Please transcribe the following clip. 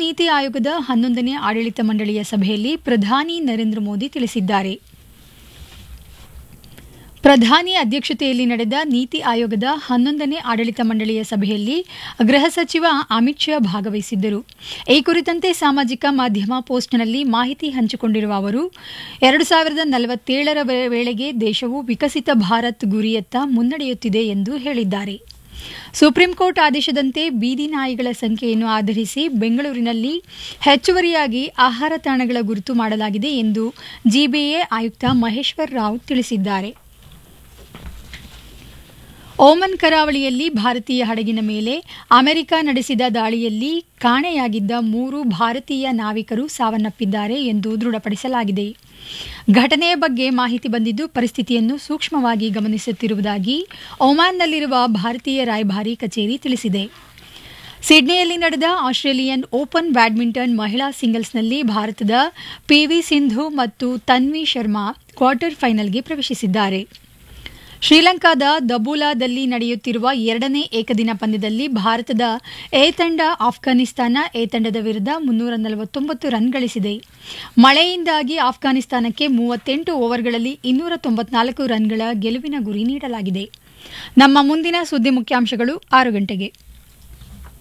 ನೀತಿ ಆಯೋಗದ ಹನ್ನೊಂದನೇ ಆಡಳಿತ ಮಂಡಳಿಯ ಸಭೆಯಲ್ಲಿ ಪ್ರಧಾನಿ ನರೇಂದ್ರ ಮೋದಿ ತಿಳಿಸಿದ್ದಾರೆ ಪ್ರಧಾನಿ ಅಧ್ಯಕ್ಷತೆಯಲ್ಲಿ ನಡೆದ ನೀತಿ ಆಯೋಗದ ಹನ್ನೊಂದನೇ ಆಡಳಿತ ಮಂಡಳಿಯ ಸಭೆಯಲ್ಲಿ ಗೃಹ ಸಚಿವ ಅಮಿತ್ ಶಾ ಭಾಗವಹಿಸಿದ್ದರು ಈ ಕುರಿತಂತೆ ಸಾಮಾಜಿಕ ಮಾಧ್ಯಮ ಪೋಸ್ಟ್ನಲ್ಲಿ ಮಾಹಿತಿ ಹಂಚಿಕೊಂಡಿರುವ ಅವರು ಎರಡು ಸಾವಿರದ ನಲವತ್ತೇಳರ ವೇಳೆಗೆ ದೇಶವು ವಿಕಸಿತ ಭಾರತ್ ಗುರಿಯತ್ತ ಮುನ್ನಡೆಯುತ್ತಿದೆ ಎಂದು ಹೇಳಿದ್ದಾರೆ ಸುಪ್ರೀಂ ಕೋರ್ಟ್ ಆದೇಶದಂತೆ ಬೀದಿ ನಾಯಿಗಳ ಸಂಖ್ಯೆಯನ್ನು ಆಧರಿಸಿ ಬೆಂಗಳೂರಿನಲ್ಲಿ ಹೆಚ್ಚುವರಿಯಾಗಿ ಆಹಾರ ತಾಣಗಳ ಗುರುತು ಮಾಡಲಾಗಿದೆ ಎಂದು ಜಿಬಿಎ ಆಯುಕ್ತ ಮಹೇಶ್ವರ್ ರಾವ್ ತಿಳಿಸಿದ್ದಾರೆ ಓಮನ್ ಕರಾವಳಿಯಲ್ಲಿ ಭಾರತೀಯ ಹಡಗಿನ ಮೇಲೆ ಅಮೆರಿಕ ನಡೆಸಿದ ದಾಳಿಯಲ್ಲಿ ಕಾಣೆಯಾಗಿದ್ದ ಮೂರು ಭಾರತೀಯ ನಾವಿಕರು ಸಾವನ್ನಪ್ಪಿದ್ದಾರೆ ಎಂದು ದೃಢಪಡಿಸಲಾಗಿದೆ ಘಟನೆಯ ಬಗ್ಗೆ ಮಾಹಿತಿ ಬಂದಿದ್ದು ಪರಿಸ್ಥಿತಿಯನ್ನು ಸೂಕ್ಷ್ಮವಾಗಿ ಗಮನಿಸುತ್ತಿರುವುದಾಗಿ ಒಮಾನ್ನಲ್ಲಿರುವ ಭಾರತೀಯ ರಾಯಭಾರಿ ಕಚೇರಿ ತಿಳಿಸಿದೆ ಸಿಡ್ನಿಯಲ್ಲಿ ನಡೆದ ಆಸ್ಟ್ರೇಲಿಯನ್ ಓಪನ್ ಬ್ಯಾಡ್ಮಿಂಟನ್ ಮಹಿಳಾ ಸಿಂಗಲ್ಸ್ನಲ್ಲಿ ಭಾರತದ ಪಿವಿ ಸಿಂಧು ಮತ್ತು ತನ್ವಿ ಶರ್ಮಾ ಕ್ವಾರ್ಟರ್ ಫೈನಲ್ಗೆ ಪ್ರವೇಶಿಸಿದ್ದಾರೆ ಶ್ರೀಲಂಕಾದ ದಬೂಲಾದಲ್ಲಿ ನಡೆಯುತ್ತಿರುವ ಎರಡನೇ ಏಕದಿನ ಪಂದ್ಯದಲ್ಲಿ ಭಾರತದ ಎ ತಂಡ ಆಫ್ಘಾನಿಸ್ತಾನ ಎ ತಂಡದ ವಿರುದ್ಧ ಮುನ್ನೂರ ನಲವತ್ತೊಂಬತ್ತು ರನ್ ಗಳಿಸಿದೆ ಮಳೆಯಿಂದಾಗಿ ಆಫ್ಘಾನಿಸ್ತಾನಕ್ಕೆ ಮೂವತ್ತೆಂಟು ಓವರ್ಗಳಲ್ಲಿ ಇನ್ನೂರ ತೊಂಬತ್ನಾಲ್ಕು ರನ್ಗಳ ಗೆಲುವಿನ ಗುರಿ ನೀಡಲಾಗಿದೆ ನಮ್ಮ ಮುಂದಿನ ಸುದ್ದಿ ಮುಖ್ಯಾಂಶಗಳು ಆರು ಗಂಟೆಗೆ